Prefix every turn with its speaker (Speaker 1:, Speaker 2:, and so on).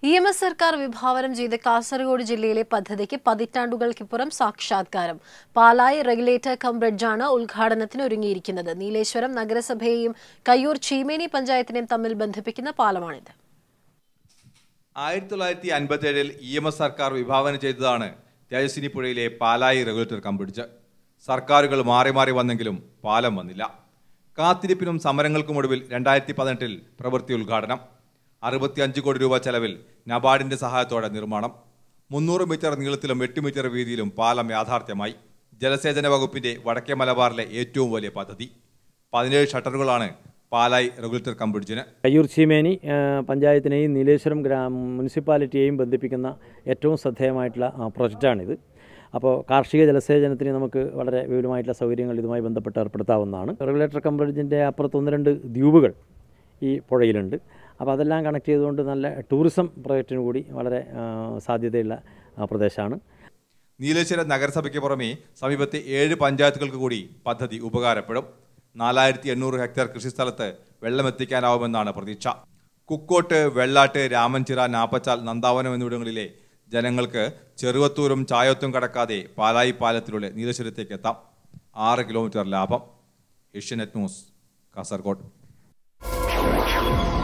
Speaker 1: E M S സർക്കാർ വിഭാവനം ചെയ്ത കാസർഗോഡ് ജില്ലയിലെ പദ്ധതിക്ക് പതിറ്റാണ്ടുകൾക്കിപ്പുറം സാക്ഷാത്കാരം പാലായി റെഗുലേറ്റർ കം ബ്രിഡ്ജാണ് ഉദ്ഘാടനത്തിന് ഒരുങ്ങിയിരിക്കുന്നത് നീലേശ്വരം നഗരസഭയെയും കയ്യൂർ ചീമേനി പഞ്ചായത്തിനെയും തമ്മിൽ ബന്ധിപ്പിക്കുന്ന പാലമാണിത്
Speaker 2: ആയിരത്തി തൊള്ളായിരത്തി അൻപത്തി ഏഴിൽ ഇ എം എസ് സർക്കാർ വിഭാവനം ചെയ്തതാണ് തേജസ്വിനി പുഴയിലെ പാലായി റെഗുലേറ്റർ കം ബ്രിഡ്ജ് സർക്കാരുകൾ മാറി മാറി വന്നെങ്കിലും പാലം വന്നില്ല കാത്തിരിപ്പിനും സമരങ്ങൾക്കുമൊടുവിൽ രണ്ടായിരത്തി പതിനെട്ടിൽ പ്രവൃത്തി ഉദ്ഘാടനം അറുപത്തിയഞ്ച് കോടി രൂപ ചെലവിൽ നബാർഡിന്റെ സഹായത്തോടെ നിർമ്മാണം മുന്നൂറ് മീറ്റർ നീളത്തിലും എട്ട് മീറ്റർ വീതിയിലും പാലം യാഥാർത്ഥ്യമായി ജലസേചന വകുപ്പിന്റെ വടക്കേ മലബാറിലെ ഏറ്റവും വലിയ പദ്ധതി പതിനേഴ് ഷട്ടറുകളാണ് പാലായി റെഗുലേറ്റർ കം ബ്രിഡ്ജിന്
Speaker 3: കയ്യൂർ ചീമേനി ആ, പഞ്ചായത്തിനെയും നീലേശ്വരം ഗ്രാമ മുനിസിപ്പാലിറ്റിയെയും ബന്ധിപ്പിക്കുന്ന ഏറ്റവും ശ്രദ്ധേയമായിട്ടുള്ള ആ, പ്രൊജക്റ്റാണിത് അപ്പോൾ കാർഷിക ജലസേചനത്തിന് നമുക്ക് വളരെ വിപുലമായിട്ടുള്ള സൗകര്യങ്ങൾ ഇതുമായി ബന്ധപ്പെട്ട് ഏർപ്പെടുത്താവുന്നതാണ് റെഗുലേറ്റർ കം ബ്രിഡ്ജിൻ്റെ അപ്പുറത്ത് ഒന്ന് രണ്ട് ദ്വീപുകൾ ഈ പുഴയിലുണ്ട് അപ്പോൾ അതെല്ലാം കണക്ട് ചെയ്തുകൊണ്ട് നല്ല ടൂറിസം പ്രൊജക്റ്റിന് കൂടി വളരെ ആ, സാധ്യതയുള്ള ആ, പ്രദേശമാണ്
Speaker 2: നീലേശ്വരം നഗരസഭയ്ക്ക് പുറമെ സമീപത്തെ ഏഴ് പഞ്ചായത്തുകൾക്ക് കൂടി പദ്ധതി ഉപകാരപ്പെടും നാലായിരത്തി എണ്ണൂറ് ഹെക്ടർ കൃഷിസ്ഥലത്ത് വെള്ളമെത്തിക്കാനാവുമെന്നാണ് പ്രതീക്ഷ കുക്കോട്ട് വെള്ളാട്ട് രാമൻചിറ നാപ്പച്ചാൽ നന്ദാവനം എന്നിവിടങ്ങളിലെ ജനങ്ങൾക്ക് ചെറുവത്തൂരും ചായത്തും കടക്കാതെ പാലായി പാലത്തിലൂടെ നീലേശ്വരത്തേക്ക് എത്താം ആറ് കിലോമീറ്റർ ലാഭം ഏഷ്യനെറ്റ് ന്യൂസ് കാസർഗോഡ്